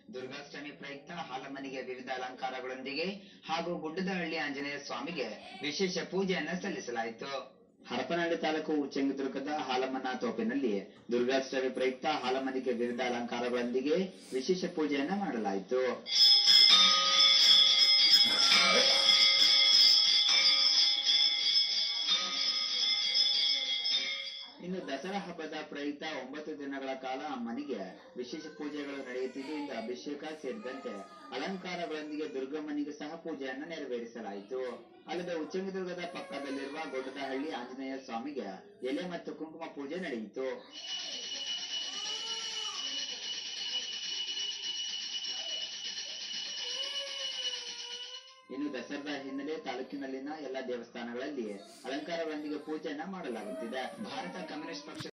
ದುರ್ಗಾಷ್ಟಮಿ ಪ್ರಯುಕ್ತ ಹಾಲಮ್ಮನಿಗೆ ವಿವಿಧ ಅಲಂಕಾರಗಳೊಂದಿಗೆ ಹಾಗೂ ಗುಡ್ಡದಹಳ್ಳಿ ಆಂಜನೇಯ ಸ್ವಾಮಿಗೆ ವಿಶೇಷ ಪೂಜೆಯನ್ನ ಸಲ್ಲಿಸಲಾಯಿತು ಹರಪನಹಳ್ಳಿ ತಾಲೂಕು ಉಚ್ಚಂಗಿದುರ್ಗದ ಹಾಲಮ್ಮನ ತೋಪಿನಲ್ಲಿ ದುರ್ಗಾಷ್ಟಮಿ ಪ್ರಯುಕ್ತ ಹಾಲಮ್ಮನಿಗೆ ವಿವಿಧ ಅಲಂಕಾರಗಳೊಂದಿಗೆ ವಿಶೇಷ ಪೂಜೆಯನ್ನ ಮಾಡಲಾಯಿತು ಇನ್ನು ದಸರಾ ಹಬ್ಬದ ಪ್ರಯುಕ್ತ ಒಂಬತ್ತು ದಿನಗಳ ಕಾಲ ಅಮ್ಮನಿಗೆ ವಿಶೇಷ ಪೂಜೆಗಳು ನಡೆಯುತ್ತಿದ್ದು ಇಂದು ಅಭಿಷೇಕ ಸೇರಿದಂತೆ ಅಲಂಕಾರಗಳೊಂದಿಗೆ ದುರ್ಗಮ್ಮನಿಗೆ ಸಹ ಪೂಜೆಯನ್ನು ನೆರವೇರಿಸಲಾಯಿತು ಅಲ್ಲದೆ ಉಚ್ಚಂಗಿದುರ್ಗದ ಪಕ್ಕದಲ್ಲಿರುವ ಗೊಡ್ಡದಹಳ್ಳಿ ಆಂಜನೇಯ ಸ್ವಾಮಿಗೆ ಎಲೆ ಮತ್ತು ಕುಂಕುಮ ಪೂಜೆ ನಡೆಯಿತು ಇನ್ನು ದಸರಾ ಹಿನ್ನೆಲೆ ತಾಲೂಕಿನಲ್ಲಿನ ಎಲ್ಲ ದೇವಸ್ಥಾನಗಳಲ್ಲಿ ಅಲಂಕಾರಗಳೊಂದಿಗೆ ಪೂಜೆಯನ್ನ ಮಾಡಲಾಗುತ್ತಿದೆ ಭಾರತ ಕಮ್ಯುನಿಸ್ಟ್ ಪಕ್ಷ